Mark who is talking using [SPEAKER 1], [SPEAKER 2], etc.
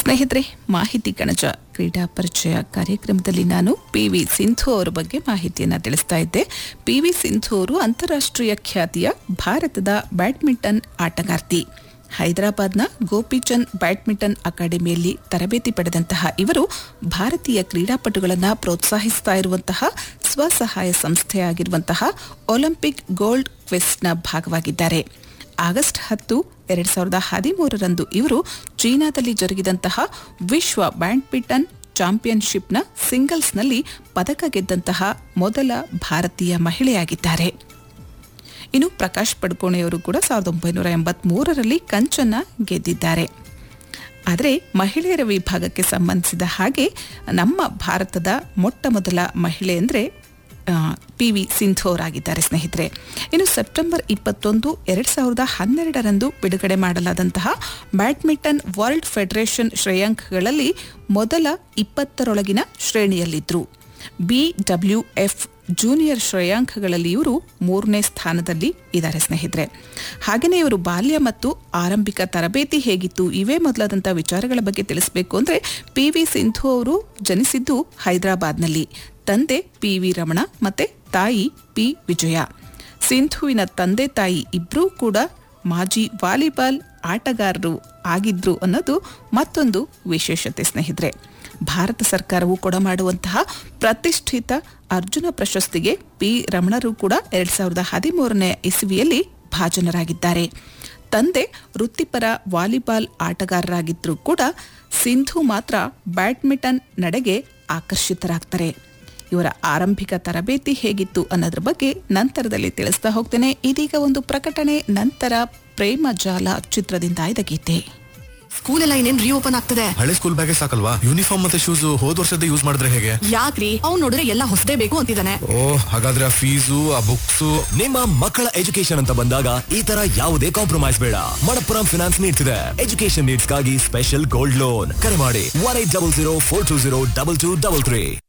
[SPEAKER 1] ಸ್ನೇಹಿತರೆ ಮಾಹಿತಿ ಕಣಜ ಕ್ರೀಡಾ ಪರಿಚಯ ಕಾರ್ಯಕ್ರಮದಲ್ಲಿ ನಾನು ಪಿ ವಿ ಸಿಂಧು ಅವರ ಬಗ್ಗೆ ಮಾಹಿತಿಯನ್ನು ತಿಳಿಸ್ತಾ ಇದ್ದೆ ಪಿ ವಿ ಸಿಂಧು ಅವರು ಅಂತಾರಾಷ್ಟ್ರೀಯ ಖ್ಯಾತಿಯ ಭಾರತದ ಬ್ಯಾಡ್ಮಿಂಟನ್ ಆಟಗಾರ್ತಿ ಹೈದರಾಬಾದ್ನ ಗೋಪಿಚಂದ್ ಬ್ಯಾಡ್ಮಿಂಟನ್ ಅಕಾಡೆಮಿಯಲ್ಲಿ ತರಬೇತಿ ಪಡೆದಂತಹ ಇವರು ಭಾರತೀಯ ಕ್ರೀಡಾಪಟುಗಳನ್ನು ಪ್ರೋತ್ಸಾಹಿಸ್ತಾ ಇರುವಂತಹ ಸ್ವಸಹಾಯ ಸಂಸ್ಥೆಯಾಗಿರುವಂತಹ ಒಲಿಂಪಿಕ್ ಗೋಲ್ಡ್ ಕ್ವೆಸ್ಟ್ನ ಭಾಗವಾಗಿದ್ದಾರೆ ಆಗಸ್ಟ್ ಹತ್ತು ಎರಡ್ ಸಾವಿರದ ಹದಿಮೂರರಂದು ಇವರು ಚೀನಾದಲ್ಲಿ ಜರುಗಿದಂತಹ ವಿಶ್ವ ಬ್ಯಾಡ್ಮಿಂಟನ್ ಚಾಂಪಿಯನ್ಶಿಪ್ನ ಸಿಂಗಲ್ಸ್ನಲ್ಲಿ ಪದಕ ಗೆದ್ದಂತಹ ಮೊದಲ ಭಾರತೀಯ ಮಹಿಳೆಯಾಗಿದ್ದಾರೆ ಇನ್ನು ಪ್ರಕಾಶ್ ಪಡುಕೋಣೆಯವರು ಕೂಡ ಸಾವಿರದ ಒಂಬೈನೂರ ಎಂಬತ್ಮೂರರಲ್ಲಿ ಕಂಚನ್ನ ಗೆದ್ದಿದ್ದಾರೆ ಆದರೆ ಮಹಿಳೆಯರ ವಿಭಾಗಕ್ಕೆ ಸಂಬಂಧಿಸಿದ ಹಾಗೆ ನಮ್ಮ ಭಾರತದ ಮೊಟ್ಟ ಮೊದಲ ಮಹಿಳೆ ಅಂದರೆ ಪಿ ವಿ ಸಿಂಧು ಅವರಾಗಿದ್ದಾರೆ ಸ್ನೇಹಿತರೆ ಇನ್ನು ಸೆಪ್ಟೆಂಬರ್ ಇಪ್ಪತ್ತೊಂದು ಎರಡು ಸಾವಿರದ ಹನ್ನೆರಡರಂದು ಬಿಡುಗಡೆ ಮಾಡಲಾದಂತಹ ಬ್ಯಾಡ್ಮಿಂಟನ್ ವರ್ಲ್ಡ್ ಫೆಡರೇಷನ್ ಶ್ರೇಯಾಂಕಗಳಲ್ಲಿ ಮೊದಲ ಇಪ್ಪತ್ತರೊಳಗಿನ ಶ್ರೇಣಿಯಲ್ಲಿದ್ದರು ಬಿ ಡಬ್ಲ್ಯೂ ಎಫ್ ಜೂನಿಯರ್ ಶ್ರೇಯಾಂಕಗಳಲ್ಲಿ ಇವರು ಮೂರನೇ ಸ್ಥಾನದಲ್ಲಿ ಇದ್ದಾರೆ ಸ್ನೇಹಿತರೆ ಹಾಗೆಯೇ ಇವರು ಬಾಲ್ಯ ಮತ್ತು ಆರಂಭಿಕ ತರಬೇತಿ ಹೇಗಿತ್ತು ಇವೇ ಮೊದಲಾದಂಥ ವಿಚಾರಗಳ ಬಗ್ಗೆ ತಿಳಿಸಬೇಕು ಅಂದರೆ ಪಿ ವಿ ಸಿಂಧು ಅವರು ಜನಿಸಿದ್ದು ಹೈದರಾಬಾದ್ನಲ್ಲಿ ತಂದೆ ಪಿ ವಿ ರಮಣ ಮತ್ತೆ ತಾಯಿ ಪಿ ವಿಜಯ ಸಿಂಧುವಿನ ತಂದೆ ತಾಯಿ ಇಬ್ಬರೂ ಕೂಡ ಮಾಜಿ ವಾಲಿಬಾಲ್ ಆಟಗಾರರು ಆಗಿದ್ರು ಅನ್ನೋದು ಮತ್ತೊಂದು ವಿಶೇಷತೆ ಸ್ನೇಹಿತರೆ ಭಾರತ ಸರ್ಕಾರವು ಕೊಡಮಾಡುವಂತಹ ಪ್ರತಿಷ್ಠಿತ ಅರ್ಜುನ ಪ್ರಶಸ್ತಿಗೆ ಪಿ ರಮಣರು ಕೂಡ ಎರಡ್ ಸಾವಿರದ ಹದಿಮೂರನೇ ಇಸವಿಯಲ್ಲಿ ಭಾಜನರಾಗಿದ್ದಾರೆ ತಂದೆ ವೃತ್ತಿಪರ ವಾಲಿಬಾಲ್ ಆಟಗಾರರಾಗಿದ್ದರೂ ಕೂಡ ಸಿಂಧು ಮಾತ್ರ ಬ್ಯಾಡ್ಮಿಂಟನ್ ನಡೆಗೆ ಆಕರ್ಷಿತರಾಗ್ತಾರೆ ಇವರ ಆರಂಭಿಕ ತರಬೇತಿ ಹೇಗಿತ್ತು ಅನ್ನೋದ್ರ ಬಗ್ಗೆ ನಂತರದಲ್ಲಿ ತಿಳಿಸ್ತಾ ಹೋಗ್ತೇನೆ ಇದೀಗ ಒಂದು ಪ್ರಕಟಣೆ ನಂತರ ಪ್ರೇಮ ಜಾಲ ಚಿತ್ರದಿಂದ ಆಯ್ದ ಗೀತೆ
[SPEAKER 2] ಸ್ಕೂಲ್ ಎಲ್ಲ ಇನ್ನೇನ್ ರೀಓಪನ್ ಆಗ್ತದೆ
[SPEAKER 3] ಹಳೆ ಸ್ಕೂಲ್ ಬ್ಯಾಗೇ ಸಾಕಲ್ವಾ ಯೂನಿಫಾರ್ಮ್ ಮತ್ತೆ ಶೂಸ್ ಹೋದ್ ವರ್ಷದ ಯೂಸ್ ಮಾಡಿದ್ರೆ ಹೇಗೆ
[SPEAKER 2] ಯಾಕ್ರಿ ಅವ್ನ್ ನೋಡಿದ್ರೆ ಎಲ್ಲ ಹೊಸದೇ ಬೇಕು ಅಂತಿದ್ದಾನೆ
[SPEAKER 3] ಓ ಹಾಗಾದ್ರೆ ಆ ಫೀಸು ಆ ಬುಕ್ಸು
[SPEAKER 4] ನಿಮ್ಮ ಮಕ್ಕಳ ಎಜುಕೇಶನ್ ಅಂತ ಬಂದಾಗ ಈ ತರ ಯಾವುದೇ ಕಾಂಪ್ರಮೈಸ್ ಬೇಡ ಮಣಪ್ಪುರಂ ಫಿನಾನ್ಸ್ ನೀಡ್ತಿದೆ ಎಜುಕೇಶನ್ ನೀಡ್ಸ್ಗಾಗಿ ಸ್ಪೆಷಲ್ ಗೋಲ್ಡ್ ಲೋನ್ ಕರೆ ಮಾಡಿ one eight double zero four two zero double two double three